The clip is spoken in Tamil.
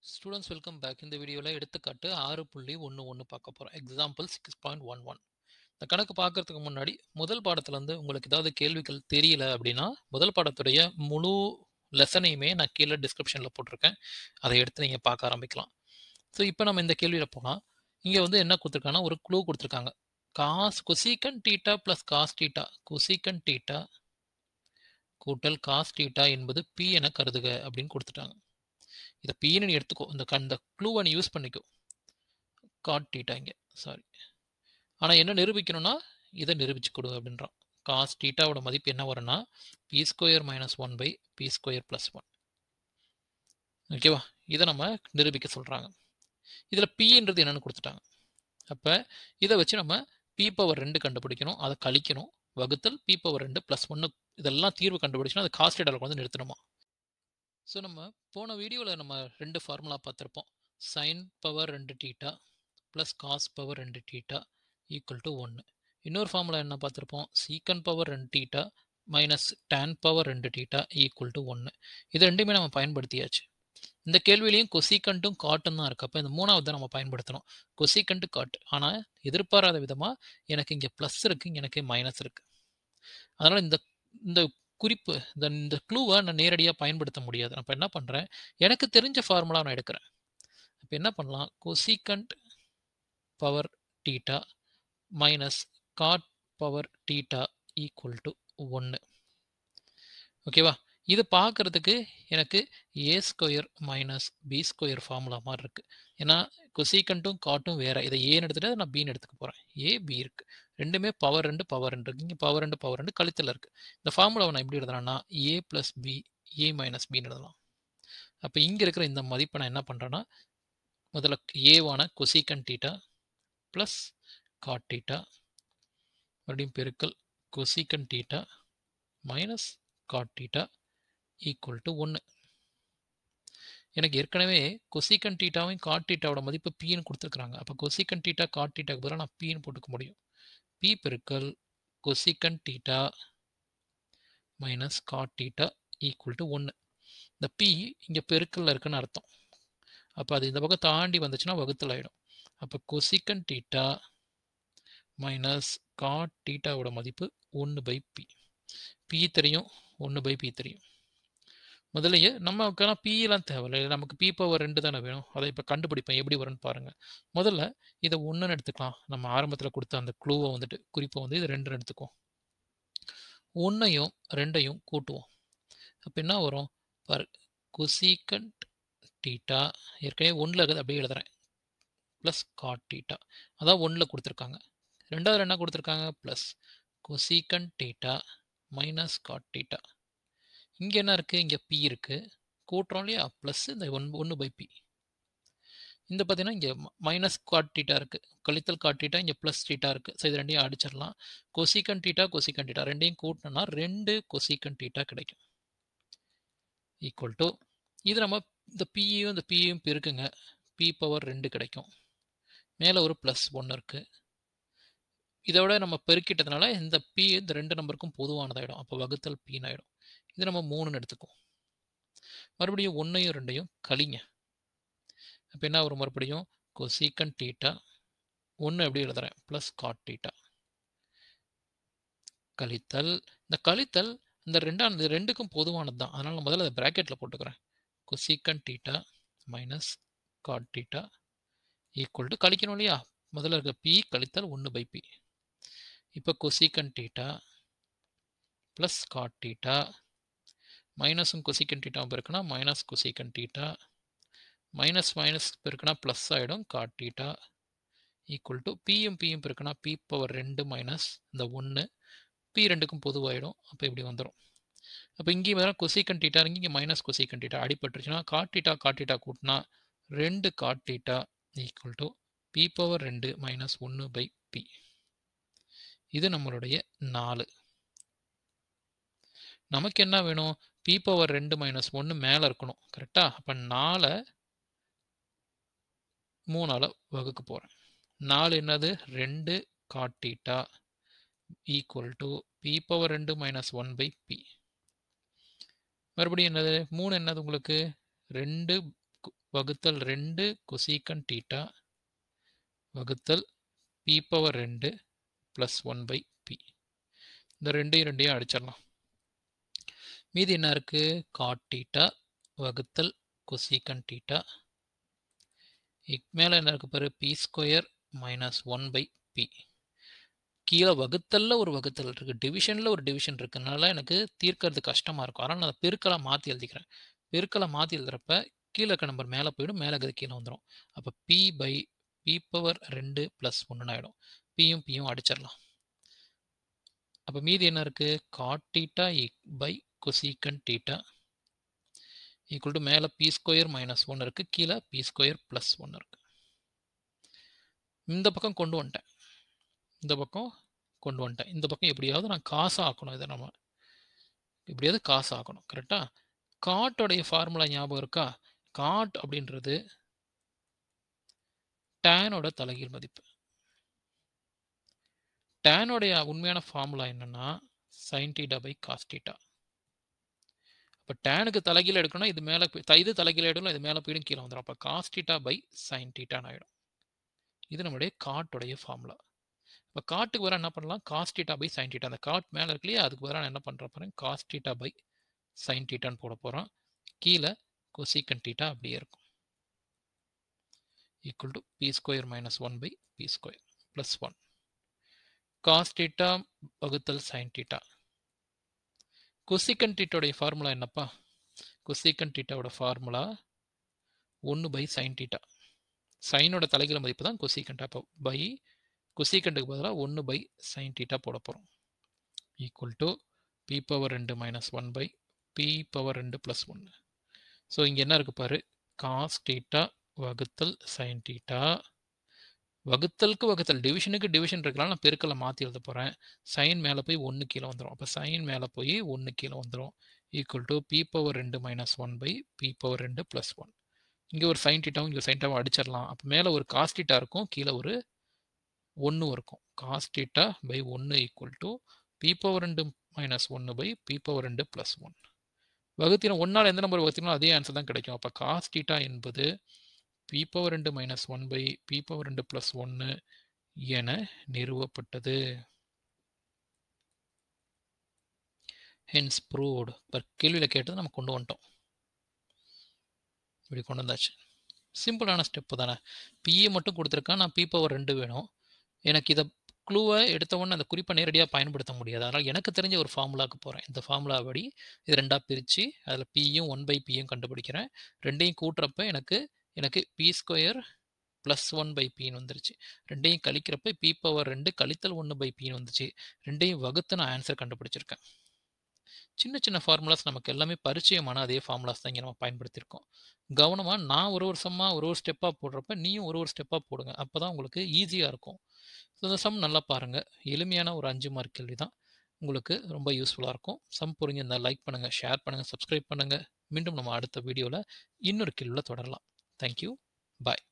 ஸ்டூடெண்ட்ஸ் வெல்கம் பேக் இந்த வீடியோவில் எடுத்துக்காட்டு ஆறு புள்ளி ஒன்று ஒன்று பார்க்க போகிறோம் example six point one one இந்த கணக்கு பார்க்கறதுக்கு முன்னாடி முதல் பாடத்துலேருந்து உங்களுக்கு ஏதாவது கேள்விகள் தெரியல அப்படின்னா முதல் பாடத்துடைய முழு லெசனையுமே நான் கீழே டிஸ்கிரிப்ஷனில் போட்டிருக்கேன் அதை எடுத்து நீங்கள் பார்க்க ஆரம்பிக்கலாம் ஸோ இப்போ நம்ம இந்த கேள்வியில் போனால் இங்கே வந்து என்ன கொடுத்துருக்காங்கன்னா ஒரு க்ளூ கொடுத்துருக்காங்க cos cosecant theta plus cos theta cosecant theta கூட்டல் காஸ் டீட்டா என்பது பி என கருதுக அப்படின்னு கொடுத்துட்டாங்க இதை பீன்னு நீ எடுத்துக்கோ இந்த க- இந்த க்ளூவை நீ யூஸ் பண்ணிக்கோ காட் டீட்டா இங்கே சாரி ஆனால் என்ன நிரூபிக்கணும்னா இதை நிரூபிச்சு கொடு அப்படின்றான் காஸ் டீட்டாவோட மதிப்பு என்ன வரும்னா P square minus one by P square plus one ஓகேவா இதை நம்ம நிரூபிக்க சொல்கிறாங்க இதில் பின்றது என்னன்னு கொடுத்துட்டாங்க அப்போ இதை வச்சு நம்ம பி பவர் ரெண்டு கண்டுபிடிக்கணும் அதை கழிக்கணும் வகுத்தல் பி பவர் ரெண்டு ப்ளஸ் ஒன்று இதெல்லாம் தீர்வு கண்டுபிடிச்சோன்னா அது காஸ்ட் டேட்டாவில் வந்து நிறுத்தணுமா ஸோ நம்ம போன வீடியோவில் நம்ம ரெண்டு ஃபார்முலா பார்த்துருப்போம் சைன் பவர் ரெண்டு டீட்டா ப்ளஸ் காஸ் பவர் ரெண்டு டீட்டா ஈக்குவல் டு ஒன்று இன்னொரு ஃபார்முலா என்ன பார்த்துருப்போம் சீக்கன் பவர் ரெண்டு டீட்டா மைனஸ் டேன் பவர் ரெண்டு டீட்டா ஈக்குவல் டு ஒன்று இது ரெண்டுமே நம்ம பயன்படுத்தியாச்சு இந்த கேள்வியிலையும் கொசிகண்ட்டும் காட்டும் தான் இருக்கு அப்போ இந்த மூணாவது நம்ம பயன்படுத்தணும் கொசிகண்ட் காட் ஆனால் எதிர்பாராத விதமாக எனக்கு இங்கே ப்ளஸ் இருக்கு இங்க எனக்கு மைனஸ் இருக்கு அதனால் இந்த இந்த குறிப்பு இந்த இந்த க்ளூவை நான் நேரடியாக பயன்படுத்த முடியாது நான் இப்போ என்ன பண்ணுறேன் எனக்கு தெரிஞ்ச ஃபார்முலா நான் எடுக்கிறேன் இப்போ என்ன பண்ணலாம் cosecant power theta minus cot power theta equal to ஒன்று ஓகேவா இது பார்க்கறதுக்கு எனக்கு A square minus B square formula மாதிரி இருக்கு ஏன்னா கொசிகண்ட்டும் காட்டும் வேற இதை ஏன்னு எடுத்துட்டு நான் பின்னு எடுத்துக்க போகிறேன் ஏ பி இருக்கு ரெண்டுமே பவர் ரெண்டு பவர் ரெண்டு இருக்கு இங்கே பவர் ரெண்டு பவர் ரெண்டு கழித்தல் இருக்கு இந்த ஃபார்முலாவை நான் எப்படி எழுதுறேன்னா A plus B A minus பின்னு எழுதலாம் அப்போ இங்கே இருக்கிற இந்த மதிப்பை நான் என்ன பண்ணுறேன்னா முதல்ல ஏவான cosecant theta plus cot theta மறுபடியும் பெருக்கல் cosecant theta minus cot theta equal to ஒன்று எனக்கு ஏற்கனவே கொசிகன் டீட்டாவையும் காட் டீட்டாவோட மதிப்பு பின்னு கொடுத்துருக்குறாங்க அப்போ கொசிகன் டீட்டா காட் டீட்டாக்கு பதிலாக நான் பின்னு போட்டுக்க முடியும் பி பெருக்கல் cosecant theta minus cot theta equal to ஒன்று இந்த பி இங்கே பெருக்கல்ல இருக்குன்னு அர்த்தம் அப்போ அது இந்த பக்கம் தாண்டி வந்துச்சுன்னா வகுத்தல் ஆகிடும் அப்போ கொசிகன் டீட்டா மைனஸ் காட் டீட்டாவோட மதிப்பு ஒன்று பை பி பி தெரியும் ஒன்று பை பி தெரியும் முதலையே நமக்கெல்லாம் பிலாம் தேவையில்லை நமக்கு பி பவர் ரெண்டு தானே வேணும் அதை இப்போ கண்டுபிடிப்பேன் எப்படி வரும்னு பாருங்கள் முதல்ல இதை ஒன்றுன்னு எடுத்துக்கலாம் நம்ம ஆரம்பத்தில் கொடுத்த அந்த க்ளூவை வந்துட்டு குறிப்பை வந்து இது ரெண்டுன்னு எடுத்துக்குவோம் ஒன்றையும் ரெண்டையும் கூட்டுவோம் அப்போ என்ன வரும் பாரு குசிகண்ட் டீட்டா ஏற்கனவே ஒன்றில் இருக்குது அப்படியே எழுதுறேன் ப்ளஸ் காட் டீட்டா அதான் ஒன்றில் கொடுத்துருக்காங்க ரெண்டாவது என்ன கொடுத்துருக்காங்க plus cosecant theta minus cot theta இங்கே என்ன இருக்குது இங்கே பி இருக்குது கூட்டுறோம் இல்லையா ப்ளஸ் இந்த ஒன் ஒன்று பை பி இந்த பார்த்தீங்கன்னா இங்கே மைனஸ் காட் டீட்டா இருக்குது கழித்தல் காட் டீட்டா இங்கே ப்ளஸ் டீட்டா இருக்குது ஸோ இது ரெண்டையும் அடிச்சிடலாம் கொசிகன் டீட்டா கொசிகன் டீட்டா ரெண்டையும் கூட்டினோம்னா ரெண்டு கொசிகன் டீட்டா கிடைக்கும் ஈக்குவல் டு இது நம்ம இந்த பியும் இந்த பியும் பெருக்குங்க பி பவர் ரெண்டு கிடைக்கும் மேலே ஒரு ப்ளஸ் ஒன்று இருக்குது இதோட நம்ம பெருக்கிட்டதுனால இந்த பி இந்த ரெண்டு நம்பருக்கும் பொதுவானதாயிடும் அப்போ வகுத்தல் பின்னு ஆயிடும் இது நம்ம மூணுன்னு எடுத்துக்குவோம் மறுபடியும் ஒன்றையும் ரெண்டையும் கழிங்க அப்போ என்ன வரும் மறுபடியும் கொசிகன் டீட்டா ஒன்று எப்படி எழுதுறேன் ப்ளஸ் காட் டீட்டா கழித்தல் இந்த கழித்தல் இந்த ரெண்டாம் இந்த ரெண்டுக்கும் பொதுவானது தான் அதனால் நான் முதல்ல அதை ப்ராக்கெட்டில் போட்டுக்கிறேன் cosecant theta minus cot theta equal to கழிக்கணும் இல்லையா முதல்ல இருக்க பி கழித்தல் ஒன்று பை பி இப்போ cosecant theta plus cot theta மைனஸும் கொசிகன் டீட்டாவும் பெருக்குனா minus cosecant theta minus minus பெருக்குனா ப்ளஸ் ஆகிடும் காட் டீட்டா ஈக்குவல் டு பியும் பியும் பெருக்குனா பி பவர் ரெண்டு மைனஸ் இந்த ஒன்று பி ரெண்டுக்கும் பொதுவாயிடும் அப்போ இப்படி வந்துடும் அப்போ இங்கேயும் வேறு கொசிகன் டீட்டா இங்கே மைனஸ் கொசிகன் டீட்டா அடிபட்டுருச்சுன்னா காட் டீட்டா காட் டீட்டா கூட்டினா ரெண்டு cot theta equal to P power ரெண்டு மைனஸ் ஒன்று பை பி இது நம்மளுடைய நாலு நமக்கு என்ன வேணும் பி பவர் ரெண்டு மைனஸ் ஒன்று மேலே இருக்கணும் கரெக்டா அப்போ நாலை மூணால் வகுக்க போகிறேன் நாலு என்னது ரெண்டு cot theta equal to P power ரெண்டு மைனஸ் ஒன் பை பி மறுபடியும் என்னது மூணு என்னது உங்களுக்கு ரெண்டு வகுத்தல் ரெண்டு கொசீக்கன் டீட்டா வகுத்தல் பி பவர் ரெண்டு ப்ளஸ் ஒன் பை பி இந்த ரெண்டையும் ரெண்டையும் அடிச்சிடலாம் மீதி என்ன இருக்குது காட் டீட்டா வகுத்தல் கொசீக்கன் டீட்டா மேலே என்ன இருக்கு பாரு P square minus one by P கீழே வகுத்தல்ல ஒரு வகுத்தல் இருக்கு டிவிஷனில் ஒரு டிவிஷன் இருக்குனால எனக்கு தீர்க்கறது கஷ்டமாக இருக்கும் அதனால் நான் பெருக்கலை மாற்றி எழுதிக்கிறேன் பெருக்கலை மாற்றி எழுதுறப்ப கீழே இருக்க நம்பர் மேலே போயிடும் மேலே இருக்கிறது கீழே வந்துடும் அப்போ பி பை பி பவர் ரெண்டு ப்ளஸ் ஒன்றுன்னு ஆகிடும் பியும் பியும் அடிச்சிடலாம் அப்போ மீதி என்ன இருக்குது cot theta by cosecant theta equal to மேலே பி ஸ்கொயர் மைனஸ் ஒன் இருக்குது கீழே பி ஸ்கொயர் ப்ளஸ் ஒன் இருக்குது இந்த பக்கம் கொண்டு வந்துட்டேன் இந்த பக்கம் கொண்டு வந்துட்டேன் இந்த பக்கம் எப்படியாவது நான் காசு ஆக்கணும் இதை நம்ம எப்படியாவது காசு ஆக்கணும் கரெக்டா காட்டோடைய ஃபார்முலா ஞாபகம் இருக்கா காட் அப்படின்றது டேனோட தலைகீழ் மதிப்பு டேனோடைய உண்மையான ஃபார்முலா என்னன்னா sine theta by cos theta இப்போ டேனுக்கு தலைகீழ் எடுக்கணும் இது மேலே இது தலைகீழ் எடுக்கணும் இது மேலே போயிடும் கீழே வந்துடும் அப்போ காஸ் டீட்டா பை சைன் டீட்டான்னு ஆகிடும் இது நம்மளுடைய காட்டுடைய ஃபார்முலா இப்போ காட்டுக்கு வர என்ன பண்ணலாம் cos theta by sine theta அந்த காட் மேலே இருக்கு இல்லையா அதுக்கு வர நான் என்ன பண்ணுற போகிறேன் காஸ் டீட்டா பை சைன் டீட்டான்னு போட போகிறோம் கீழே கொசிகன் டீட்டா அப்படியே இருக்கும் equal to P square minus one by P square plus one cos theta வகுத்தல் சைன் டீட்டா கொசிகன் டீட்டாவுடைய ஃபார்முலா என்னப்பா கொசிகன் டீட்டாவோட ஃபார்முலா ஒன்று பை சைன் டீட்டா சைனோட தலைகீழ மதிப்பு தான் கொசிகண்ட் அப்போ பை கொசிகண்ட்டுக்கு பதிலாக ஒன்று பை சைன் டீட்டா போட போகிறோம் ஈக்குவல் டு பி பவர் ரெண்டு minus one by P power ரெண்டு ப்ளஸ் ஒன்று ஸோ இங்கே என்ன இருக்குது பாரு காஸ் டீட்டா வகுத்தல் சைன் டீட்டா வகுத்தலுக்கு வகுத்தல் டிவிஷனுக்கு டிவிஷன் இருக்கலாம் நான் பெருக்கலை மாற்றி எழுத போகிறேன் சைன் மேலே போய் ஒன்று கீழே வந்துடும் அப்போ சைன் மேலே போய் ஒன்று கீழே வந்துடும் ஈக்குவல் டு பி பவர் ரெண்டு minus one by P power ரெண்டு ப்ளஸ் ஒன் இங்கே ஒரு சைன் டீட்டாவும் இங்கே சைன் டீட்டாவும் அடிச்சிடலாம் அப்போ மேலே ஒரு காஸ் டீட்டா இருக்கும் கீழே ஒரு ஒன்று இருக்கும் காஸ் டீட்டா பை ஒன்று ஈக்குவல் டு பி பவர் ரெண்டு மைனஸ் ஒன்று பை பி பவர் ரெண்டு ப்ளஸ் ஒன் வகுத்தினா ஒன்றால் எந்த நம்பர் வகுத்தினோ அதே ஆன்சர் தான் கிடைக்கும் அப்போ காஸ் டீட்டா என்பது பி பவர் ரெண்டு minus one by P power ரெண்டு ப்ளஸ் ஒன்று என நிறுவப்பட்டது ஹென்ஸ் ப்ரூவ்டு இப்போ கேள்வியில் கேட்டது நம்ம கொண்டு வந்துட்டோம் இப்படி கொண்டு வந்தாச்சு சிம்பிளான ஸ்டெப்பு தானே பிஏ மட்டும் கொடுத்துருக்கேன் நான் பி பவர் ரெண்டு வேணும் எனக்கு இதை க்ளூவை எடுத்த உடனே அந்த குறிப்பை நேரடியாக பயன்படுத்த முடியாது அதனால் எனக்கு தெரிஞ்ச ஒரு ஃபார்முலாவுக்கு போகிறேன் இந்த ஃபார்முலா படி இது ரெண்டாக பிரித்து அதில் பியும் ஒன் பை பியும் கண்டுபிடிக்கிறேன் ரெண்டையும் கூட்டுறப்ப எனக்கு எனக்கு P square plus one by பின்னு வந்துருச்சு ரெண்டையும் கழிக்கிறப்ப பி பவர் ரெண்டு கழித்தல் ஒன்று பை பின்னு வந்துச்சு ரெண்டையும் வகுத்து நான் ஆன்சர் கண்டுபிடிச்சிருக்கேன் சின்ன சின்ன ஃபார்முலாஸ் நமக்கு எல்லாமே பரிச்சயமான அதே ஃபார்முலாஸ் தான் இங்கே நம்ம பயன்படுத்தியிருக்கோம் கவனமாக நான் ஒரு வருஷமாக ஒரு ஒரு ஸ்டெப்பாக போடுறப்ப நீயும் ஒரு ஒரு ஸ்டெப்பாக போடுங்க அப்போ தான் உங்களுக்கு ஈஸியாக இருக்கும் ஸோ இந்த சம் நல்லா பாருங்கள் எளிமையான ஒரு அஞ்சு மார்க் கேள்வி தான் உங்களுக்கு ரொம்ப யூஸ்ஃபுல்லாக இருக்கும் சம் புரிஞ்சிருந்தால் லைக் பண்ணுங்கள் ஷேர் பண்ணுங்கள் சப்ஸ்கிரைப் பண்ணுங்கள் மீண்டும் நம்ம அடுத்த வீடியோவில் இன்னொரு கேள்வியில் தொடரலாம் தேங்க்யூ பாய்